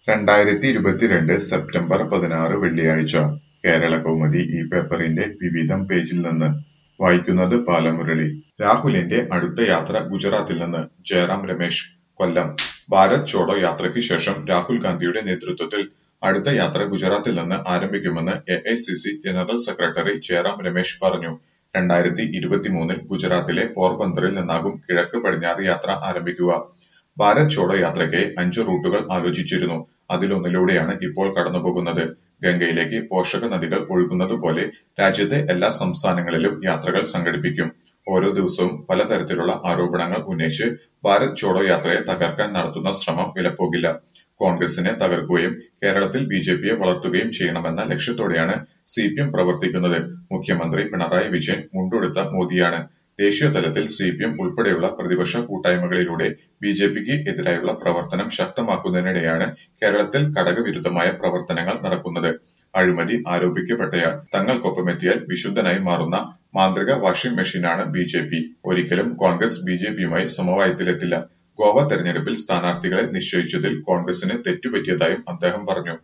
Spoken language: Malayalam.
രണ്ടായിരത്തി ഇരുപത്തിരണ്ട് സെപ്റ്റംബർ പതിനാറ് വെള്ളിയാഴ്ച കേരളകൗമുദി ഈ പേപ്പറിന്റെ വിവിധം പേജിൽ നിന്ന് വായിക്കുന്നത് ബാലമുരളി രാഹുലിന്റെ അടുത്ത യാത്ര ഗുജറാത്തിൽ നിന്ന് ജയറാം രമേശ് കൊല്ലം ഭാരത് ചോഡോ യാത്രയ്ക്ക് ശേഷം രാഹുൽ ഗാന്ധിയുടെ നേതൃത്വത്തിൽ അടുത്ത യാത്ര ഗുജറാത്തിൽ നിന്ന് ആരംഭിക്കുമെന്ന് A I C C general secretary Jairam Ramesh പറഞ്ഞു രണ്ടായിരത്തി ഇരുപത്തിമൂന്നിൽ ഗുജറാത്തിലെ പോർബന്തറിൽ നിന്നാകും കിഴക്ക് പടിഞ്ഞാറ് യാത്ര ആരംഭിക്കുക ഭാരത് ചോഡോ യാത്രയ്ക്ക് അഞ്ച് റൂട്ടുകൾ ആലോചിച്ചിരുന്നു അതിലൊന്നിലൂടെയാണ് ഇപ്പോൾ കടന്നുപോകുന്നത് ഗംഗയിലേക്ക് പോഷക നദികൾ ഒഴുകുന്നത് പോലെ രാജ്യത്തെ എല്ലാ സംസ്ഥാനങ്ങളിലും യാത്രകൾ സംഘടിപ്പിക്കും ഓരോ ദിവസവും പലതരത്തിലുള്ള ആരോപണങ്ങൾ ഉന്നയിച്ച് ഭാരത് ചോഡോ യാത്രയെ തകർക്കാൻ നടത്തുന്ന ശ്രമം വിലപ്പോകില്ല കോൺഗ്രസിനെ തകർക്കുകയും കേരളത്തിൽ ബി ജെ പിയെ വളർത്തുകയും ചെയ്യണമെന്ന ലക്ഷ്യത്തോടെയാണ് സി പി എം പ്രവർത്തിക്കുന്നത് മുഖ്യമന്ത്രി പിണറായി വിജയൻ മുണ്ടുടുത്ത മോദിയാണ് ദേശീയ തലത്തിൽ സി പി എം ഉൾപ്പെടെയുള്ള പ്രതിപക്ഷ കൂട്ടായ്മകളിലൂടെ ബി ജെ പിക്ക് എതിരായുള്ള പ്രവർത്തനം ശക്തമാക്കുന്നതിനിടെയാണ് കേരളത്തിൽ ഘടകവിരുദ്ധമായ പ്രവർത്തനങ്ങൾ നടക്കുന്നത് അഴിമതി ആരോപിക്കപ്പെട്ടയാൾ തങ്ങൾക്കൊപ്പമെത്തിയാൽ വിശുദ്ധനായി മാറുന്ന മാന്ത്രിക വാഷിംഗ് മെഷീനാണ് ബി ജെ പി ഒരിക്കലും കോൺഗ്രസ് ബി ജെ പിയുമായി സമവായത്തിലെത്തില്ല ഗോവ തെരഞ്ഞെടുപ്പിൽ സ്ഥാനാർത്ഥികളെ നിശ്ചയിച്ചതിൽ കോൺഗ്രസിന് തെറ്റുപറ്റിയതായും അദ്ദേഹം പറഞ്ഞു